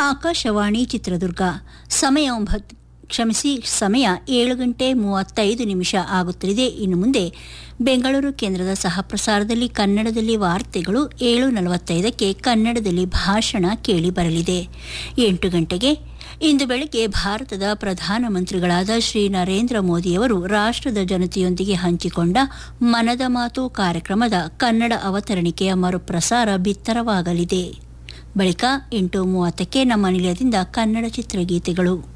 ಆಕಾಶವಾಣಿ ಚಿತ್ರದುರ್ಗ ಸಮಯ ಒಂಬತ್ತು ಕ್ಷಮಿಸಿ ಸಮಯ ಏಳು ಗಂಟೆ ಮೂವತ್ತೈದು ನಿಮಿಷ ಆಗುತ್ತಲಿದೆ ಇನ್ನು ಮುಂದೆ ಬೆಂಗಳೂರು ಕೇಂದ್ರದ ಸಹಪ್ರಸಾರದಲ್ಲಿ ಕನ್ನಡದಲ್ಲಿ ವಾರ್ತೆಗಳು ಏಳು ನಲವತ್ತೈದಕ್ಕೆ ಕನ್ನಡದಲ್ಲಿ ಭಾಷಣ ಕೇಳಿ ಬರಲಿದೆ ಎಂಟು ಗಂಟೆಗೆ ಇಂದು ಬೆಳಗ್ಗೆ ಭಾರತದ ಪ್ರಧಾನಮಂತ್ರಿಗಳಾದ ಶ್ರೀ ನರೇಂದ್ರ ಮೋದಿಯವರು ರಾಷ್ಟ್ರದ ಜನತೆಯೊಂದಿಗೆ ಹಂಚಿಕೊಂಡ ಮನದ ಮಾತು ಕಾರ್ಯಕ್ರಮದ ಕನ್ನಡ ಅವತರಣಿಕೆಯ ಮರುಪ್ರಸಾರ ಬಿತ್ತರವಾಗಲಿದೆ ಬಳಿಕ ಎಂಟು ಮೂವತ್ತಕ್ಕೆ ನಮ್ಮ ನಿಲಯದಿಂದ ಕನ್ನಡ ಚಿತ್ರಗೀತೆಗಳು